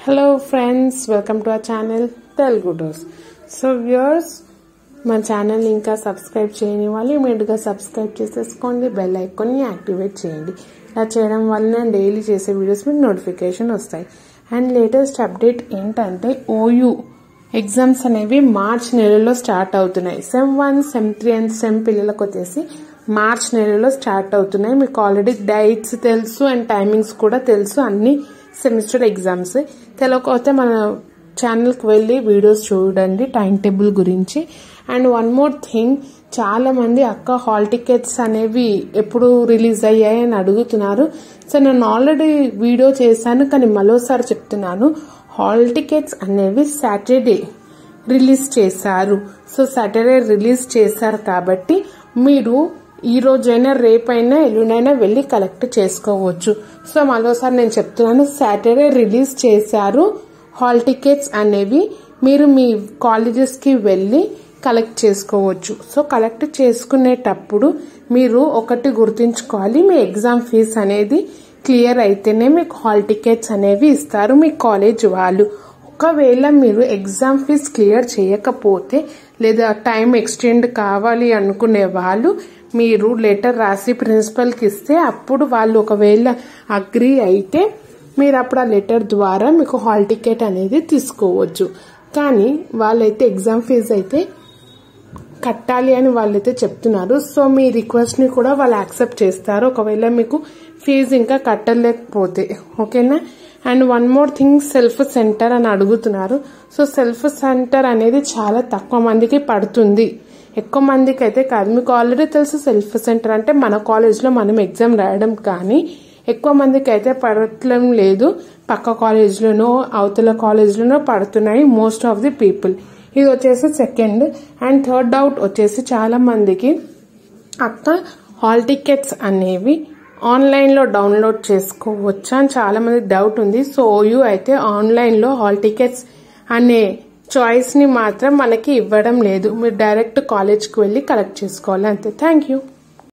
hello friends welcome to our channel Telugu డోస్ so viewers మా channel ఇంకా సబ్స్క్రైబ్ చేయని వాళ్ళు ఇమీడియట్గా సబ్స్క్రైబ్ చేసేసుకోండి బెల్ ఐకాన్ని యాక్టివేట్ చేయండి ఇలా చేయడం వల్ల డైలీ చేసే వీడియోస్ మీకు నోటిఫికేషన్ వస్తాయి అండ్ లేటెస్ట్ అప్డేట్ ఏంటంటే ఓయూ ఎగ్జామ్స్ అనేవి మార్చ్ నెలలో స్టార్ట్ అవుతున్నాయి sem one sem three and sem పిల్లలకు వచ్చేసి మార్చ్ నెలలో స్టార్ట్ అవుతున్నాయి మీకు ఆల్రెడీ డైట్స్ తెలుసు అండ్ టైమింగ్స్ కూడా తెలుసు అన్ని సెమిస్టర్ ఎగ్జామ్స్ తెలియకపోతే మన ఛానల్కి వెళ్ళి వీడియోస్ చూడండి టైం టేబుల్ గురించి అండ్ వన్ మోర్ థింగ్ చాలా మంది అక్క హాల్ టికెట్స్ అనేవి ఎప్పుడు రిలీజ్ అయ్యాయి అని అడుగుతున్నారు సో నేను ఆల్రెడీ వీడియో చేశాను కానీ మరోసారి చెప్తున్నాను హాల్ టికెట్స్ అనేవి సాటర్డే రిలీజ్ చేశారు సో సాటర్డే రిలీజ్ చేశారు కాబట్టి మీరు ఈ రోజైనా రేపైనా ఎల్లుండైనా వెళ్ళి కలెక్ట్ చేసుకోవచ్చు సో మరోసారి నేను చెప్తున్నాను సాటర్డే రిలీజ్ చేశారు హాల్ టికెట్స్ అనేవి మీరు మీ కాలేజెస్కి వెళ్ళి కలెక్ట్ చేసుకోవచ్చు సో కలెక్ట్ చేసుకునేటప్పుడు మీరు ఒకటి గుర్తుంచుకోవాలి మీ ఎగ్జామ్ ఫీజ్ అనేది క్లియర్ అయితేనే మీకు హాల్ టికెట్స్ అనేవి ఇస్తారు మీ కాలేజ్ వాళ్ళు ఒకవేళ మీరు ఎగ్జామ్ ఫీజ్ క్లియర్ చేయకపోతే లేదా టైం ఎక్స్టెండ్ కావాలి అనుకునే వాళ్ళు మీరు లెటర్ రాసి ప్రిన్సిపల్కి ఇస్తే అప్పుడు వాళ్ళు ఒకవేళ అగ్రి అయితే మీరు అప్పుడు ఆ లెటర్ ద్వారా మీకు హాల్ టికెట్ అనేది తీసుకోవచ్చు కానీ వాళ్ళైతే ఎగ్జామ్ ఫీజు అయితే కట్టాలి అని వాళ్ళైతే చెప్తున్నారు సో మీ రిక్వెస్ట్ని కూడా వాళ్ళు యాక్సెప్ట్ చేస్తారు ఒకవేళ మీకు ఫీజు ఇంకా కట్టలేకపోతే ఓకేనా and one more thing self centre అని అడుగుతున్నారు సో సెల్ఫ్ సెంటర్ అనేది చాలా తక్కువ మందికి పడుతుంది ఎక్కువ మందికి అయితే కాదు మీకు ఆల్రెడీ తెలుసు సెల్ఫ్ సెంటర్ అంటే మన కాలేజ్లో మనం ఎగ్జామ్ రాయడం కానీ ఎక్కువ మందికి అయితే పడట్లం లేదు పక్క కాలేజ్లోనో అవతల కాలేజ్లోనో పడుతున్నాయి మోస్ట్ ఆఫ్ ది పీపుల్ ఇది వచ్చేసి సెకండ్ అండ్ థర్డ్ డౌట్ వచ్చేసి చాలా మందికి అక్క హాల్ టికెట్స్ అనేవి ఆన్లైన్లో డౌన్లోడ్ చేసుకోవచ్చా అని చాలా మంది డౌట్ ఉంది సో ఓయూ అయితే ఆన్లైన్లో హాల్ టికెట్స్ అనే చాయిస్ని మాత్రం మనకి ఇవ్వడం లేదు మీరు డైరెక్ట్ కాలేజ్కి వెళ్ళి కలెక్ట్ చేసుకోవాలి అంతే థ్యాంక్ యూ